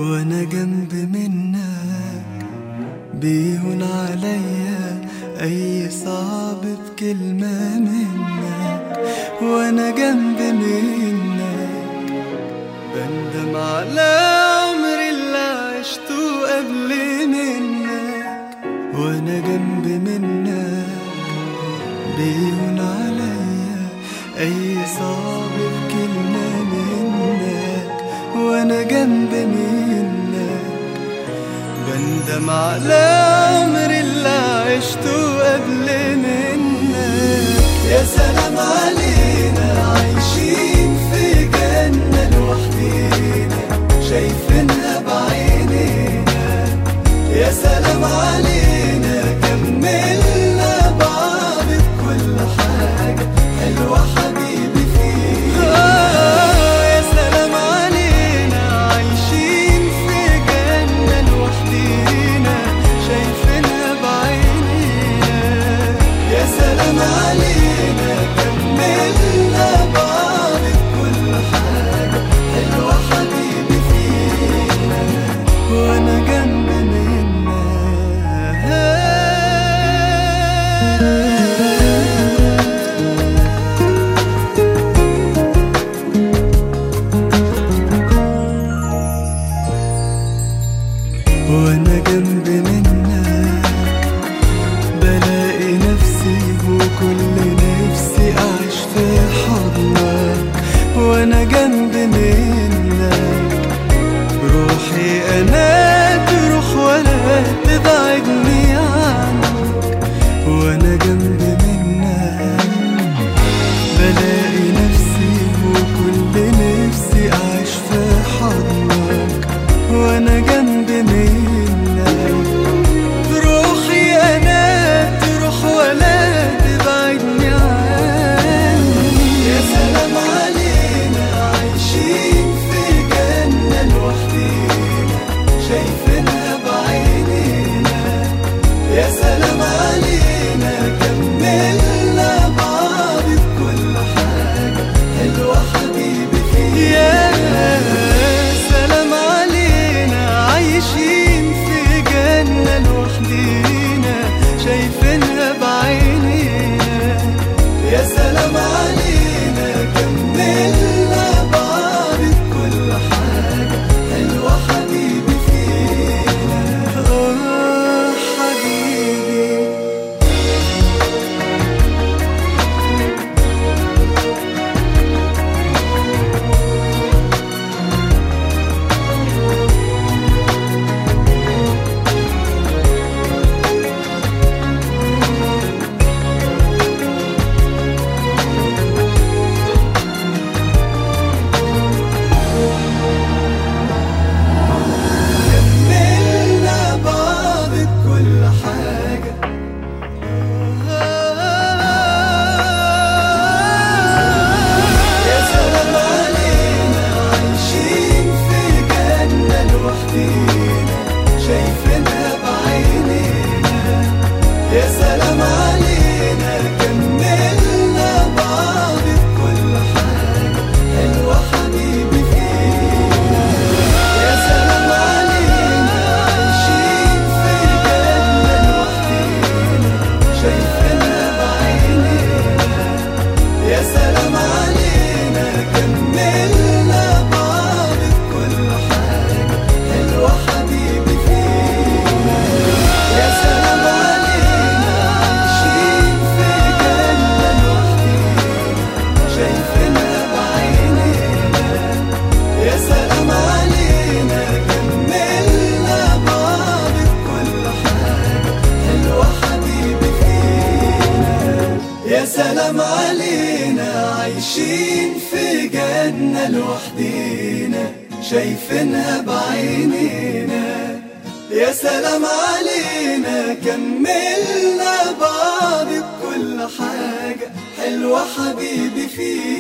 وانا جنب منك بيهون عليا اي صعب بكلمة منك وانا جنب منك بندم على عمري اللي عشته قبل منك وانا جنب منك بيهون عليا اي صعب بكلمة منك وانا جنب منك بندم على عمري اللي عشته قبل منك يا سلام علينا عايشين في جنة لوحدينا شايفينها بعينينا يا سلام علينا كملنا بعض بكل حاجة حلوة حبيبي فينا يا سلام علينا عايشين في جنة لوحدينا شايفينها بعينينا يا سلام علينا كملنا بعض بكل حاجة حلوة حبيبي فينا وانا جنب منك وانا جنب منك بلاقي نفسي وكل نفسي اعيش في حضنك وانا جنب منك روحي انا تروح ولا تبعدني عنك وانا جنب منك بلاقي نفسي وكل نفسي اعيش في حضنك وانا جنب منك روحي انا تروح ولا تبعدني عني يا سلام علينا عايشين في جنة لوحدينا شايفينها بعينينا يا سلام علينا كملنا بعض بكل حاجة حلوة حبيبي فينا يا سلام علينا عايشين في جنة لوحدينا شايفينها بعينينا يا سلام علينا كملنا بعض بكل حاجة حلوة حبيبي فينا آه حبيبي كملنا بعض بكل حاجة يا سلام علينا عايشين في جنة لوحدينا شايفينها بعينينا يا سلام علينا كملنا بعض بكل حاجة حلوة حبيبي فينا يا سلام علينا عايشين في جنة لوحدينا شايفينها بعينينا يا سلام علينا كملنا بعض بكل حاجة حلوة حبيبي فينا يا سلام علينا عايشين في جنة لوحدينا شايفينها بعينينا يا سلام علينا كملنا بعض بكل حاجة حلوة حبيبي فينا يا سلام علينا عايشين في جنة لوحدينا شايفينها بعينينا يا سلام علينا كملنا بعض بكل حاجة حلوة حبيبي فينا